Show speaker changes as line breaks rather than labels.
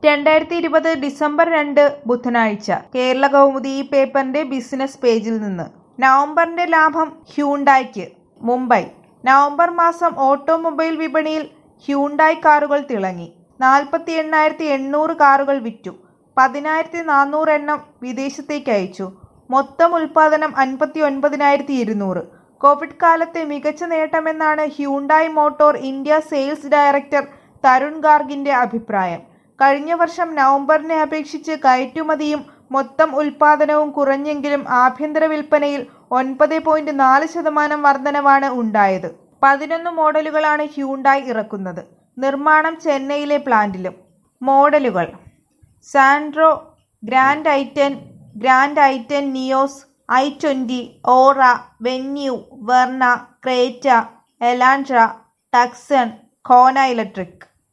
രണ്ടായിരത്തി ഇരുപത് ഡിസംബർ രണ്ട് ബുധനാഴ്ച കേരള കൗമുദി ഈ പേപ്പറിന്റെ ബിസിനസ് പേജിൽ നിന്ന് നവംബറിന്റെ ലാഭം ഹ്യൂണ്ടായ്ക്ക് മുംബൈ നവംബർ മാസം ഓട്ടോമൊബൈൽ വിപണിയിൽ ഹ്യൂണ്ടായ് കാറുകൾ തിളങ്ങി നാൽപ്പത്തി എണ്ണായിരത്തി എണ്ണൂറ് കാറുകൾ വിറ്റു പതിനായിരത്തി നാനൂറ് എണ്ണം വിദേശത്തേക്ക് അയച്ചു മൊത്തം ഉൽപാദനം അൻപത്തി ഒൻപതിനായിരത്തി ഇരുന്നൂറ് കോവിഡ് കാലത്തെ മികച്ച നേട്ടമെന്നാണ് Hyundai motor India sales director Tarun ഗാർഗിന്റെ അഭിപ്രായം കഴിഞ്ഞ വർഷം നവംബറിനെ അപേക്ഷിച്ച് കയറ്റുമതിയും മൊത്തം ഉൽപാദനവും കുറഞ്ഞെങ്കിലും ആഭ്യന്തര വിൽപ്പനയിൽ ഒൻപത് പോയിന്റ് നാല് ശതമാനം വർധനവാണ് ഉണ്ടായത് പതിനൊന്ന് മോഡലുകളാണ് ഹ്യൂണ്ടായ് ഇറക്കുന്നത് നിർമ്മാണം ചെന്നൈയിലെ പ്ലാന്റിലും മോഡലുകൾ Santro grand i ten grand i ten Nios i twenty Aura Venue Verna Creta Elantra Tucson Kona electric